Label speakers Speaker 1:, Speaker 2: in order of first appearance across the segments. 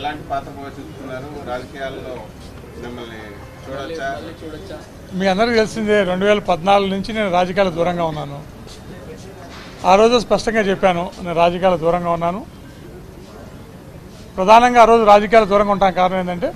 Speaker 1: ఎలాంటి పాత్ర పోషిస్తున్నారు రాజకీయాల్లో మిమ్మల్ని చూడొచ్చా
Speaker 2: మళ్ళీ చూడొచ్చా
Speaker 3: మీ అందరికీ తెలిసిందే రెండు వేల పద్నాలుగు నుంచి నేను రాజకీయాల దూరంగా ఉన్నాను ఆ రోజు స్పష్టంగా చెప్పాను నేను రాజకీయాల దూరంగా ఉన్నాను ప్రధానంగా ఆ రోజు రాజకీయాల దూరంగా ఉంటాను కారణం ఏంటంటే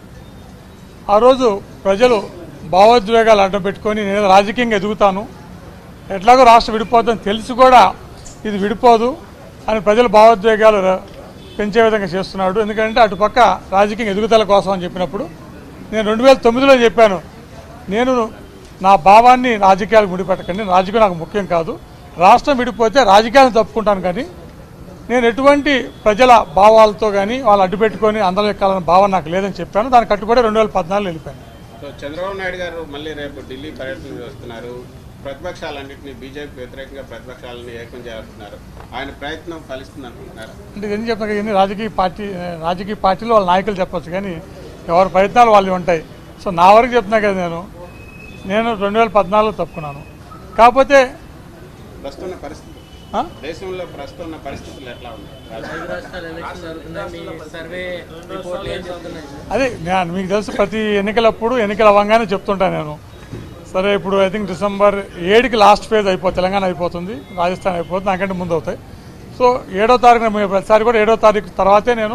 Speaker 3: ఆ రోజు ప్రజలు భావోద్వేగాలు అడ్డం పెట్టుకొని నేను రాజకీయంగా ఎదుగుతాను ఎట్లాగో రాష్ట్రం విడిపోతుందని తెలిసి కూడా ఇది విడిపోదు అని ప్రజల భావోద్వేగాలు ర- పెంచే విధంగా చేస్తున్నాడు ఎందుకంటే అటుపక్క రాజకీయ ఎదుగుదల కోసం అని చెప్పినప్పుడు నేను రెండు వేల తొమ్మిదిలో చెప్పాను నేను నా భావాన్ని రాజకీయాలకు ముడిపెట్టకండి రాజకీయం నాకు ముఖ్యం కాదు రాష్ట్రం విడిపోతే రాజకీయాలను తప్పుకుంటాను కానీ నేను ఎటువంటి ప్రజల భావాలతో కానీ వాళ్ళు అడ్డు పెట్టుకొని అందరం ఎక్కాలన్న భావన నాకు లేదని చెప్పాను దాన్ని కట్టుబడి రెండు వేల పద్నాలుగులో వెళ్ళిపోయాను
Speaker 1: సో చంద్రబాబు నాయుడు గారు మళ్ళీ రేపు ఢిల్లీ పర్యటన వస్తున్నారు ప్రతిపక్షాలన్నింటినీ బీజేపీ వ్యతిరేకంగా ప్రతిపక్షాలను ఏకం చేస్తున్నారు ఆయన ప్రయత్నం ఫలిస్తుంది అనుకుంటున్నారు
Speaker 3: అంటే ఏం చెప్తున్నా కానీ రాజకీయ పార్టీ రాజకీయ పార్టీలో వాళ్ళ నాయకులు చెప్పొచ్చు కానీ ఎవరి ప్రయత్నాలు వాళ్ళు ఉంటాయి సో నా వరకు చెప్తున్నా కదా నేను నేను రెండు వేల పద్నాలుగులో తప్పుకున్నాను కాకపోతే
Speaker 1: ప్రస్తుతం ఉన్న పరిస్థితి
Speaker 3: ఆ?
Speaker 1: దేశంలో ప్రస్తుతం ఉన్న పరిస్థితులు ఎట్లా ఉన్నాయి రాజకీయ
Speaker 2: ఐదు రాష్ట్రాలు ఎలక్షన్ జరుగుతున్నాయి మీ సర్వే రిపోర్ట్లు ఏం చెప్తున్నాయి సార్?
Speaker 3: అదే నేను మీకు తెలుసు ప్రతి ఎన్నికలప్పుడు ఎన్నికలు అవ్వగానే చెప్తుంటాను నేను సరే ఇప్పుడు ఐ థింక్ డిసెంబర్ ఏడుకి లాస్ట్ ఫేజ్ అయిపోతుంది తెలంగాణ అయిపోతుంది రాజస్థాన్ అయిపోతుంది నాకంటే ముందు అవుతాయి సో ఏడో తారీఖున మేము ప్రతిసారి కూడా ఏడో తారీఖు తర్వాతే నేను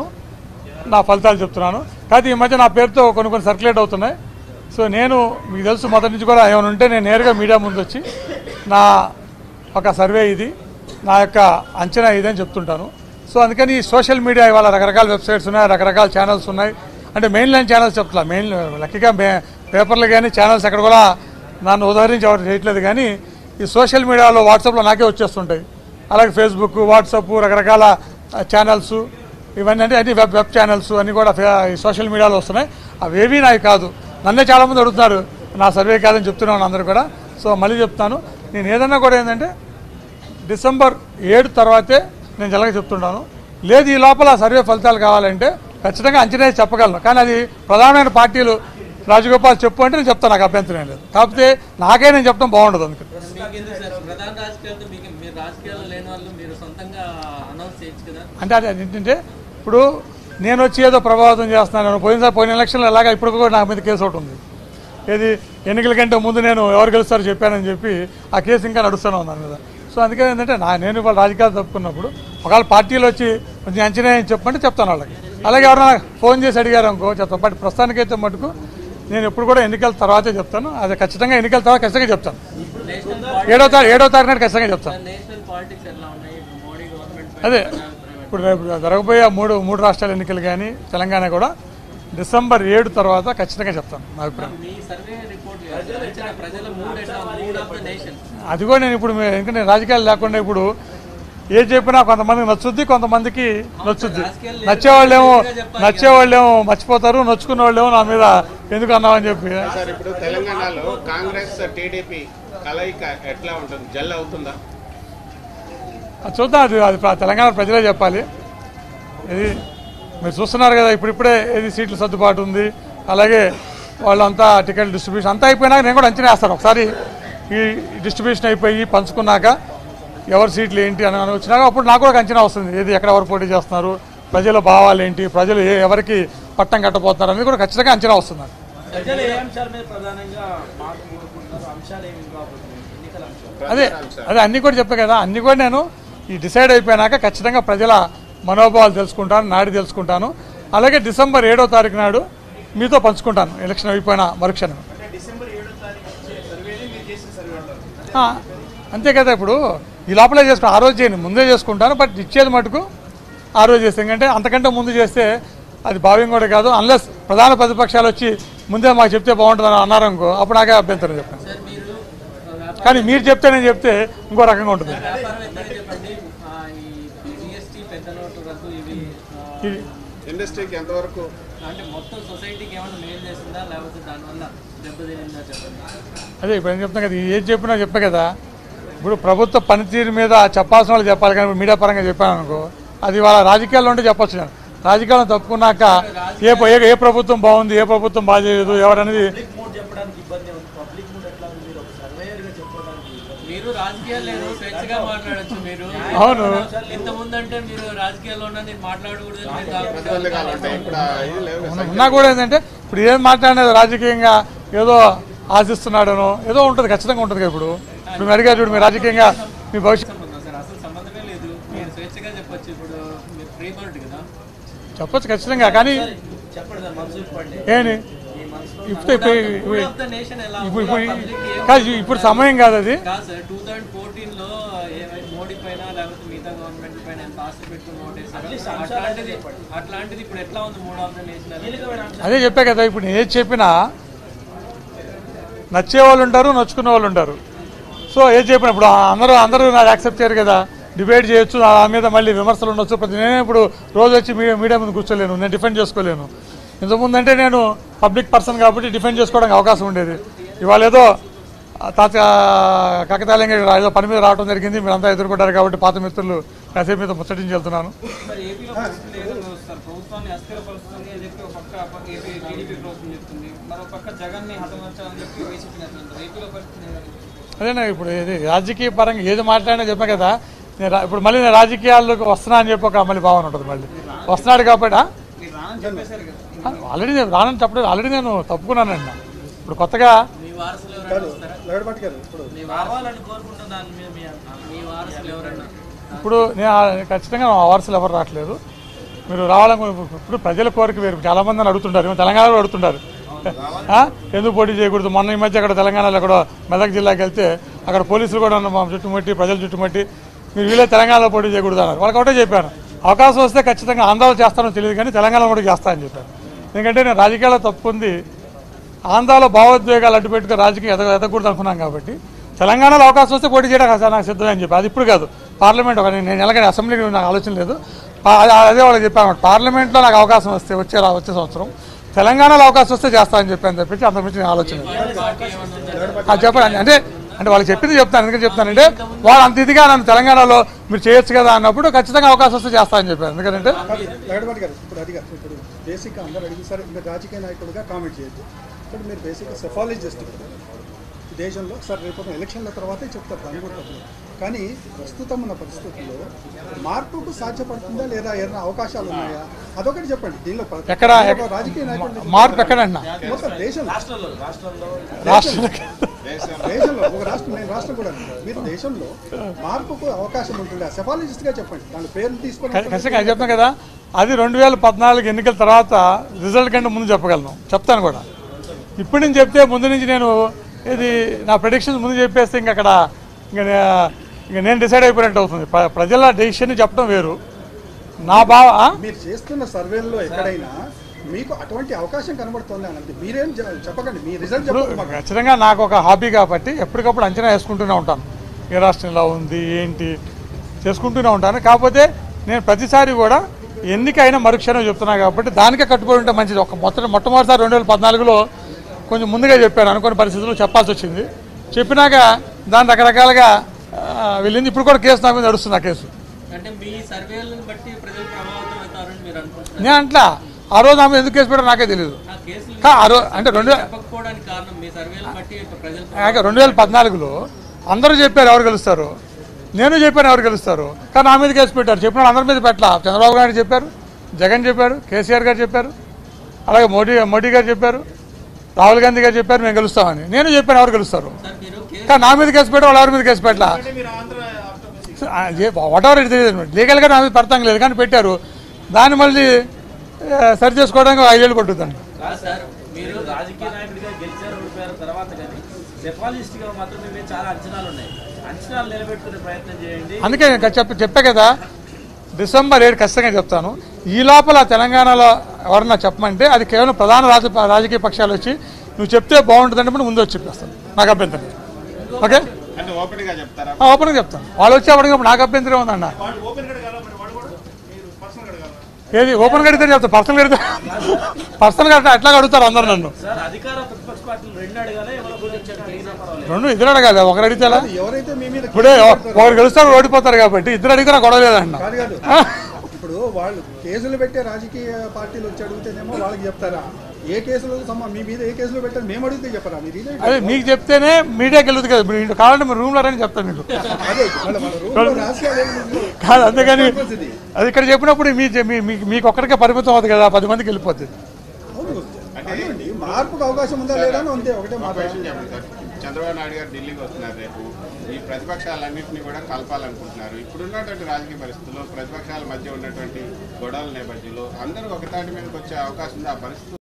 Speaker 3: నా ఫలితాలు చెప్తున్నాను కాకపోతే ఈ మధ్య నా పేరుతో కొన్ని కొన్ని సర్క్యులేట్ అవుతున్నాయి సో నేను మీకు తెలుసు మొదటి నుంచి కూడా ఏమైనా ఉంటే నేను నేరుగా మీడియా ముందు వచ్చి నా ఒక సర్వే ఇది నా యొక్క అంచనా ఇది అని చెప్తుంటాను సో అందుకని ఈ సోషల్ మీడియా ఇవాళ రకరకాల వెబ్సైట్స్ ఉన్నాయి రకరకాల ఛానల్స్ ఉన్నాయి అంటే మెయిన్ లైన్ ఛానల్స్ చెప్తున్నా మెయిన్ లక్కీగా మే పేపర్లు కానీ ఛానల్స్ ఎక్కడ కూడా నన్ను ఉదహరించి ఎవరు చేయట్లేదు కానీ ఈ సోషల్ మీడియాలో వాట్సాప్లో నాకే వచ్చేస్తుంటాయి అలాగే ఫేస్బుక్ వాట్సాప్ రకరకాల ఛానల్స్ ఇవన్నీ అంటే అన్ని వెబ్ వెబ్ ఛానల్స్ అన్నీ కూడా ఫే- ఈ సోషల్ మీడియాలో వస్తున్నాయి అవేవీ నావి కాదు నన్నే చాలామంది అడుగుతున్నారు నా సర్వే కాదని చెప్తున్నాను అందరూ కూడా సో మళ్ళీ చెప్తాను నేను ఏదన్నా కూడా ఏంటంటే డిసెంబర్ ఏడు తర్వాతే నేను జలగ చెప్తుంటాను లేదు ఈ లోపల సర్వే ఫలితాలు కావాలంటే ఖచ్చితంగా అంచనా వేసి చెప్పగలను కానీ అది ప్రధానమైన పార్టీలు రాజగోపాల్ చెప్పు అంటే నేను చెప్తాను నాకు అభ్యంతరం ఏం లేదు కాకపోతే నాకే నేను చెప్తాం బాగుండదు అందుకని
Speaker 2: మీకెందుకు సార్ ప్రధాన రాజకీయాలతో మీకు మీరు రాజకీయాల్లో లేని వాళ్ళు మీరు సొంతంగా అనౌన్స్ చేయొచ్చు కదా
Speaker 3: అంటే అది ఏంటంటే ఇప్పుడు నేను వచ్చి ఏదో ప్రభావితం చేస్తున్నాను పోయినసారి పోయిన ఎలక్షన్లో ఎలాగా ఇప్పుడు కూడా నా మీద కేసు ఒకటి ఉంది ఏది ఎన్నికల కంటే ముందు నేను ఎవరు గెలుస్తారో చెప్పానని చెప్పి ఆ కేసు ఇంకా నడుస్తూనే ఉన్నాను కదా సో అందుకని ఏంటంటే నా నేను ఇవాళ రాజకీయాలు తప్పుకున్నప్పుడు ఒకవేళ పార్టీలు వచ్చి కొంచెం అంచనా వేయని చెప్పంటే చెప్తాను వాళ్ళకి అలాగే ఎవరైనా ఫోన్ చేసి అడిగారు అనుకో చెప్తాను బట్ ప్రస్తుతానికైతే మటుకు నేను ఎప్పుడు కూడా ఎన్నికల తర్వాతే చెప్తాను అది ఖచ్చితంగా ఎన్నికల తర్వాత ఖచ్చితంగా చెప్తాను
Speaker 2: ఇప్పుడు నేషనల్
Speaker 3: ఏడో తారీఖు ఏడో తారీఖు నాడు ఖచ్చితంగా చెప్తాను
Speaker 2: నేషనల్ పాలిటిక్స్ ఎలా ఉన్నాయి ఇప్పుడు మోడీ గవర్నమెంట్
Speaker 3: అదే ఇప్పుడు రేపు జరగబోయే మూడు మూడు రాష్ట్రాల ఎన్నికలు కానీ తెలంగాణ కూడా డిసెంబర్ ఏడు తర్వాత ఖచ్చితంగా చెప్తాను నా అభిప్రాయం
Speaker 2: మీ సర్వే రిపోర్ట్ అంచనా ప్రజల మూడ్ ఎట్లా మూడ్ ఆఫ్ ద నేషన్
Speaker 3: అది కూడా నేను ఇప్పుడు మే- ఎందుకంటే రాజకీయాలు లేకుండా ఇప్పుడు ఏది చెప్పినా కొంతమందికి నచ్చుద్ది కొంతమందికి నచ్చుద్ది నచ్చేవాళ్ళేమో నచ్చేవాళ్ళేమో మర్చిపోతారు నచ్చుకున్న వాళ్ళేమో నా మీద ఎందుకు అన్నావని చెప్పి
Speaker 1: సార్ ఇప్పుడు తెలంగాణలో కాంగ్రెస్ టీడీపీ కలయిక ఎట్లా ఉంటుంది జల్ అవుతుందా
Speaker 3: అది చూద్దాం అది అది ప్ర- తెలంగాణ ప్రజలే చెప్పాలి ఇది మీరు చూస్తున్నారు కదా ఇప్పుడిప్పుడే ఏది సీట్లు సర్దుబాటు ఉంది అలాగే వాళ్ళంతా టికెట్ డిస్ట్రిబ్యూషన్ అంతా అయిపోయినాక నేను కూడా అంచనా వేస్తాను ఒకసారి ఈ డిస్ట్రిబ్యూషన్ అయిపోయి పంచుకున్నాక ఎవరి సీట్లు ఏంటి అని అని వచ్చినాక అప్పుడు నాకు కూడా ఒక అంచనా వస్తుంది ఏది ఎక్కడ ఎవరు పోటీ చేస్తున్నారు ప్రజల భావాలు ఏంటి ప్రజలు ఏ ఎవరికి పట్టం కట్టబోతున్నారు అనేది కూడా ఖచ్చితంగా అంచనా వస్తుంది నాకు.
Speaker 4: ప్రజలు ఏ అంశాల మీద ప్రధానంగా మార్పు కోరుకుంటున్నారు అంశాలు ఏమి కాబోతున్నాయి ఎన్నికల అంశాలు
Speaker 3: అదే అదే అన్నీ కూడా చెప్పా కదా అన్నీ కూడా నేను ఈ డిసైడ్ అయిపోయినాక ఖచ్చితంగా ప్రజల మనోభావాలు తెలుసుకుంటాను నాడి తెలుసుకుంటాను అలాగే డిసెంబర్ ఏడో తారీఖు నాడు మీతో పంచుకుంటాను ఎలక్షన్ అయిపోయిన మరుక్షణం
Speaker 4: అంటే డిసెంబర్ ఏడో తారీఖు వచ్చే సర్వేని మీరు చేసిన సర్వే అంటారు
Speaker 3: ఆ, అంతే కదా ఇప్పుడు ఈ లోపలే చేసుకుంటాను ఆ రోజు చేయను ముందే చేసుకుంటాను బట్ ఇచ్చేది మటుకు ఆ రోజు చేస్తే ఎందుకంటే అంతకంటే ముందు చేస్తే అది భావ్యం కూడా కాదు అన్లెస్ ప్రధాన ప్రతిపక్షాలు వచ్చి ముందే మాకు చెప్తే బాగుంటుందని అన్నారనుకో అప్పుడు నాకే అభ్యంతరం చెప్పాను
Speaker 2: సార్ మీరు ఆ, వ్యాపార
Speaker 3: కానీ మీరు చెప్తే నేను చెప్తే ఇంకో రకంగా ఉంటుంది
Speaker 2: వ్యాపారవేత్తలు చెప్పండి ఆ, ఈ జిఎస్టీ పెద్ద నోటు రద్దు ఇవి ఆ,
Speaker 3: ఇది
Speaker 1: ఇండస్ట్రీకి ఎంతవరకు
Speaker 2: అంటే మొత్తం సొసైటీకి ఏమైనా మేలు చేసిందా లేకపోతే దానివల్ల దెబ్బతినిందా చెప్పండి
Speaker 3: అదే ఇప్పుడు ఏం చెప్తున్నా కదా ఏం చెప్పినా చెప్పే కదా ఇప్పుడు ప్రభుత్వ పనితీరు మీద చెప్పాల్సిన వాళ్ళు చెప్పాలి కానీ ఇప్పుడు మీడియా పరంగా చెప్పాను అనుకో అది వాళ్ళ రాజకీయాల్లో ఉంటే చెప్పొచ్చు నేను రాజకీయాలను తప్పుకున్నాక ఏ ఏ- ఏ ప్రభుత్వం బాగుంది ఏ ప్రభుత్వం బాగాలేదు ఎవరనేది
Speaker 4: పబ్లిక్ మూడ్ చెప్పడానికి ఇబ్బంది ఉంది పబ్లిక్ మూడ్ ఎట్లా ఉంది మీరు ఒక సర్వేయర్గా చెప్పడానికి
Speaker 2: మీరు రాజకీయాలు లేదు స్వేచ్ఛగా మాట్లాడొచ్చు మీరు
Speaker 3: అవును.
Speaker 2: ఇంత ముందు అంటే మీరు రాజకీయాల్లో ఉన్నా నేను మాట్లాడకూడదు అని మీరు కాకపోతే
Speaker 1: ప్రతిబంధకాలు ఉంటాయి ఇప్పుడు ఆ ఇది లేవు కదా.
Speaker 3: ఉన్నా కూడా ఏంటంటే ఇప్పుడు ఏం మాట్లాడినది రాజకీయంగా ఏదో ఆశిస్తున్నాడనో ఏదో ఉంటుంది ఖచ్చితంగా ఉంటుంది కదా ఇప్పుడు ఇప్పుడు మీరు అడిగారు చూడు మీ రాజకీయంగా మీ భవిష్యత్
Speaker 2: సంబంధం సార్ అసలు సంబంధమే లేదు మీరు స్వేచ్ఛగా చెప్పొచ్చు ఇప్పుడు మీరు ఫ్రీ బర్డ్ కదా
Speaker 3: చెప్పొచ్చు ఖచ్చితంగా కానీ
Speaker 4: చెప్పండి సార్ మనసు ఇప్పండి
Speaker 3: ఏని
Speaker 4: ఈ మనసులో
Speaker 3: ఇప్పుడు ఇప్పుడు
Speaker 2: Mood of the nation ఎలా
Speaker 3: ఇప్పుడు
Speaker 2: ఉందో
Speaker 3: ఇప్పుడు
Speaker 2: public ఏం
Speaker 3: కాదు ఇప్పుడు సమయం కాదు అది
Speaker 2: కాదు సార్ టూ థౌసండ్ ఫోర్టీన్ లో ఏమైనా మోడీ పైన లేకపోతే మిగతా గవర్నమెంట్ పైన ఎంత ఆస్తి పెట్టుకుని ఓటేసారు అట్లాంటిది అట్లాంటిది ఇప్పుడు ఎట్లా ఉంది మూడ్ ఆఫ్ ద నేషన్
Speaker 4: కీలకమైన అంశం
Speaker 3: అదే చెప్పా కదా ఇప్పుడు నేను ఏది చెప్పినా నచ్చే వాళ్ళు ఉంటారు నచ్చుకునే వాళ్ళు ఉంటారు సో ఏది చెప్పినా ఇప్పుడు అందరూ అందరూ నాకు యాక్సెప్ట్ చేయరు కదా డిబేట్ చేయొచ్చు ఆ మీద మళ్ళీ విమర్శలు ఉండొచ్చు ప్రతి నేనే ఇప్పుడు రోజు వచ్చి మీడియా మీడియా ముందు కూర్చోలేను నేను డిఫెండ్ చేసుకోలేను ఇంతకుముందు అంటే నేను పబ్లిక్ పర్సన్ కాబట్టి డిఫెండ్ చేసుకోవడానికి అవకాశం ఉండేది ఇవాళ ఏదో ఆ తాత కాకతాళంగా ఏదో పని మీద రావడం జరిగింది మీరంతా ఎదుర్కొంటారు కాబట్టి పాత మిత్రులు కాసేపు మీద ముచ్చటించి వెళ్తున్నాను
Speaker 5: మరి ఏపీలో పరిస్థితి లేదు సార్ ప్రభుత్వాన్ని అస్థిరపరుస్తుంది అని చెప్పి ఒక పక్క ఏపీ టీడీపీ ప్రభుత్వం చెప్తుంది మరో పక్క జగన్ ని హతమార్చాలని చెప్పి వైసీపీ నేతలు అంటారు ఏపీలో పరిస్థితి లేదు.
Speaker 3: అదేనా ఇప్పుడు ఇది రాజకీయ పరంగా ఏది మాట్లాడినా చెప్పా కదా నేను రా- ఇప్పుడు మళ్ళీ నేను రాజకీయాల్లోకి వస్తున్నా అని చెప్పి ఒక మళ్ళీ భావన ఉంటుంది మళ్ళీ వస్తున్నాడు కాబట్టి ఆ?
Speaker 5: మీరు రానని చెప్పేశారు కదా
Speaker 3: ఆల్రెడీ నేను రానని చెప్పలేదు ఆల్రెడీ నేను తప్పుకున్నానండి ఇప్పుడు కొత్తగా
Speaker 2: మీ వారసులు ఎవరైనా వస్తారా
Speaker 4: మీ రావాలని కోరుకుంటున్న దాని మీద మీ
Speaker 2: మీ వారసులు ఎవరైనా
Speaker 3: ఇప్పుడు నేను ఆ- ఖచ్చితంగా మా వారసులు ఎవరు రావట్లేదు మీరు రావాలని ఇప్పుడు ప్రజల కోరిక వేరు చాలా మంది నన్ను అడుగుతుంటారు ఏమో తెలంగాణలో అడుగుతుంటారు ఆ? ఎందుకు పోటీ చేయకూడదు మొన్న ఈ మధ్య అక్కడ తెలంగాణలో అక్కడ మెదక్ జిల్లాకి వెళ్తే అక్కడ పోలీసులు కూడా నన్ను మా చుట్టుముట్టి ప్రజలు చుట్టుముట్టి మీరు వీళ్ళే తెలంగాణలో పోటీ చేయకూడదు అన్నారు వాళ్ళకి ఒకటే చెప్పాను అవకాశం వస్తే ఖచ్చితంగా ఆంధ్రాలో చేస్తానో తెలియదు కానీ తెలంగాణలో కూడా చేస్తానని చెప్పాను ఎందుకంటే నేను రాజకీయాల్లో తప్పుకుంది ఆంధ్రాలో భావోద్వేగాలు అడ్డు పెట్టుకుని రాజకీయం ఎదగ ఎదగకూడదు అనుకున్నాం కాబట్టి తెలంగాణలో అవకాశం వస్తే పోటీ చేయడానికి అసలు నాకు సిద్ధమే అని చెప్పి అది ఇప్పుడు కాదు పార్లమెంట్ ఒక నేను ఎలాగైనా అసెంబ్లీకి నాకు ఆలోచన లేదు పా- అదే- అదే వాళ్ళకి చెప్పాను పార్లమెంట్లో నాకు అవకాశం వస్తే వచ్చే రా- వచ్చే సంవత్సరం తెలంగాణలో అవకాశం వస్తే చేస్తానని చెప్పాను తప్పించి అంతకుమించి నేను ఆలోచన లేదు.
Speaker 2: పార్టీ ఏమన్నా ఉందా
Speaker 3: అది చెప్పండి అంటే అంటే వాళ్ళకి చెప్పింది చెప్తాను ఎందుకంటే చెప్తానంటే వాళ్ళు అంత ఇదిగా నన్ను తెలంగాణలో మీరు చేయొచ్చు కదా అన్నప్పుడు ఖచ్చితంగా అవకాశం వస్తే చేస్తానని చెప్పాను ఎందుకంటే
Speaker 6: లగడపాటి గారు ఇప్పుడు అది కాదు ఇప్పుడు బేసిక్గా అందరూ అడిగి సరే మీరు రాజకీయ నాయకుడిగా కామెంట్ చేయొద్దు ఇప్పుడు మీరు బేసిక్గా సెఫాలజిస్ట్ ఈ దేశంలో సార్ రేపు ఎలక్షన్ల తర్వాతే చెప్తారు దాని కూడా తప్పలేదు. కానీ ప్రస్తుతం ఉన్న పరిస్థితుల్లో మార్పుకు సాధ్యపడుతుందా లేదా ఏదైనా అవకాశాలు ఉన్నాయా అదొకటి చెప్పండి దీనిలో ప్ర-
Speaker 3: ఎక్కడ
Speaker 6: ఒక రాజకీయ నాయకుడిని
Speaker 3: మార్పు ఎక్కడన్నా
Speaker 6: మొత్తం దేశంలో
Speaker 4: రాష్ట్రంలో రాష్ట్రంలో
Speaker 3: రాష్ట్రంలో
Speaker 6: దేశంలో ఒక రాష్ట్రం నేను రాష్ట్రం కూడా అన్నాను. మీరు దేశంలో మార్పుకు అవకాశం ఉంటుందా సెఫాలజిస్ట్గా చెప్పండి దాని పేరు తీసుకొని
Speaker 3: ఖచ్చితంగా అది చెప్పాను కదా అది రెండు వేల పద్నాలుగు ఎన్నికల తర్వాత రిజల్ట్ కంటే ముందు చెప్పగలను చెప్తాను కూడా ఇప్పుడు నుంచి చెప్తే ముందు నుంచి నేను ఇది నా ప్రెడిక్షన్స్ ముందు చెప్పేస్తే ఇంక అక్కడ ఇంక నే- ఇంక నేను డిసైడ్ అయిపోయినట్టు అవుతుంది ప్ర- ప్రజల డెసిషన్ చెప్పడం వేరు నా భావ ఆ?
Speaker 6: మీరు చేస్తున్న సర్వేల్లో ఎక్కడైనా మీకు అటువంటి అవకాశం కనబడుతుంది అని అంటే మీరేం చె- చెప్పకండి మీ రిజల్ట్
Speaker 3: ఇప్పుడు
Speaker 6: చెప్పండి మాకు.
Speaker 3: ఖచ్చితంగా నాకు ఒక హాబీ కాబట్టి ఎప్పటికప్పుడు అంచనా వేసుకుంటూనే ఉంటాను ఏ రాష్ట్రం ఇలా ఉంది ఏంటి చేసుకుంటూనే ఉంటాను కాకపోతే నేను ప్రతిసారి కూడా ఎన్నికైనా మరుక్షణం చెప్తున్నా కాబట్టి దానికే కట్టుబడి ఉంటే మంచిది ఒక మొత్తం మొట్టమొదటిసారి రెండు వేల పద్నాలుగులో కొంచెం ముందుగా చెప్పాను అనుకున్న పరిస్థితుల్లో చెప్పాల్సి వచ్చింది చెప్పినాక దాని రకరకాలుగా ఆ, వెళ్ళింది ఇప్పుడు కూడా కేసు నా మీద నడుస్తుంది ఆ కేసు
Speaker 2: అంటే మీ సర్వేలను బట్టి ప్రజలు ప్రభావితం అవుతారని మీరు అనుకుంటున్నారు
Speaker 3: నేను అంట్లా ఆ రోజు ఆమె ఎందుకు కేసు పెట్టారో నాకే తెలియదు
Speaker 2: ఆ కేసులు
Speaker 3: కా- ఆ రోజు అంటే రెండు వే-
Speaker 2: చెప్పకపోవడానికి కారణం మీ సర్వేలను బట్టి ప్రజలు
Speaker 3: అలాగే రెండు వేల పద్నాలుగులో అందరూ చెప్పారు ఎవరు గెలుస్తారు నేను చెప్పాను ఎవరు గెలుస్తారు కానీ నా మీద కేసు పెట్టారు చెప్పిన వాళ్ళు అందరి మీద పెట్టలా చంద్రబాబు నాయుడు చెప్పారు జగన్ చెప్పారు కేసీఆర్ గారు చెప్పారు అలాగే మోడీ మోడీ గారు చెప్పారు రాహుల్ గాంధీ గారు చెప్పారు మేము గెలుస్తామని నేను చెప్పాను ఎవరు గెలుస్తారు
Speaker 2: సార్ మీరు కేసు
Speaker 3: కానీ నా మీద కేసు పెట్టి వాళ్ళు ఎవరి మీద కేసు పెట్టలా వాట్ ఎవర్ ఇట్ తెలియదు లీగల్గా నా మీద పెడతాం లేదు కానీ పెట్టారు దాన్ని మళ్ళీ ఆ, సరి చేసుకోవడానికి ఒక ఐదేళ్ళు పట్టుద్దండి
Speaker 2: కాదు సార్ మీరు
Speaker 4: మీరు రాజకీయ నాయకుడిగా గెలిచారు ఓడిపోయారు తర్వాత కానీ సెఫాలిస్ట్ గా మాత్రం మీ మీద చాలా అంచనాలు ఉన్నాయి అంచనాలు నిలబెట్టుకునే ప్రయత్నం చేయండి
Speaker 3: అందుకే నేను చెప్ప చెప్పా కదా డిసెంబర్ ఏడు ఖచ్చితంగా చెప్తాను ఈ లోపల తెలంగాణలో ఎవరన్నా చెప్పమంటే అది కేవలం ప్రధాన రాజ రాజకీయ పక్షాలు వచ్చి నువ్వు చెప్తే బాగుంటుంది అంటే ముందు వచ్చి చెప్పేస్తాను నాకు అభ్యంతరం లేదు. ఓకే
Speaker 1: అంటే ఓపెన్ గా చెప్తారా
Speaker 3: ఆ, ఓపెన్గా చెప్తాను వాళ్ళు వచ్చి అప్పటికప్పుడు నాకు అభ్యంతరం ఉందన్న ఏది ఓపెన్ కడితే చెప్తాను పర్సనల్ కడితే పర్సనల్ కడితే అట్లా అడుగుతారు అందరు నన్ను
Speaker 4: సార్ అధికార ప్రతిపక్ష పార్టీలు రెండు అడగాలి ఎవరో గురించి అడిగినా పర్వాలేదు
Speaker 3: రెండు ఇద్దరు అడగాలి ఒకరు అడిగితే ఎలా?
Speaker 6: ఎవరైతే మీ మీద
Speaker 3: ఇప్పుడే ఒకరు గెలుస్తారు ఓడిపోతారు కాబట్టి ఇద్దరు అడిగితే నాకు గొడవ లేదన్న
Speaker 6: కాదు కాదు ఇప్పుడు వాళ్ళు కేసులు పెట్టే రాజకీయ పార్టీలు వచ్చి అడిగితేనేమో వాళ్ళకి చెప్తారా ఏ కేసులు సమ మీ మీద ఏ కేసులు పెట్టారు మేము అడిగితే చెప్పరా మీరు ఇదే
Speaker 3: అదే మీకు చెప్తేనే మీడియాకి వెళ్ళదు కదా మీరు ఇంట్లో కావాలంటే మీరు రూమ్లో రని చెప్తాను మీకు
Speaker 6: అదే మళ్ళీ మన రూమ్లో రహస్యాలు ఏమి ఉండవు.
Speaker 3: కాదు అంతేగాని
Speaker 6: పరిస్థితి.
Speaker 3: అది ఇక్కడ చెప్పినప్పుడు మీ మీ- మీ- మీకు ఒక్కరికే పరిమితం అవుతుంది కదా పది మందికి వెళ్ళిపోతుంది
Speaker 6: అవును అదేండి మార్పుకు అవకాశం ఉందా లేదా అని అంతే ఒకటే
Speaker 1: ఒక
Speaker 6: మాట
Speaker 1: విషయం చెప్పండి సార్ చంద్రబాబు నాయుడు గారు ఢిల్లీకి వస్తున్నారు రేపు ఈ ప్రతిపక్షాలన్నింటినీ కూడా కలపాలనుకుంటున్నారు ఇప్పుడున్నటువంటి రాజకీయ పరిస్థితుల్లో ప్రతిపక్షాల మధ్య ఉన్నటువంటి గొడవల నేపథ్యంలో అందరూ ఒకతాటి మీదకి వచ్చే అవకాశం ఉంది ఆ పరిస్థితి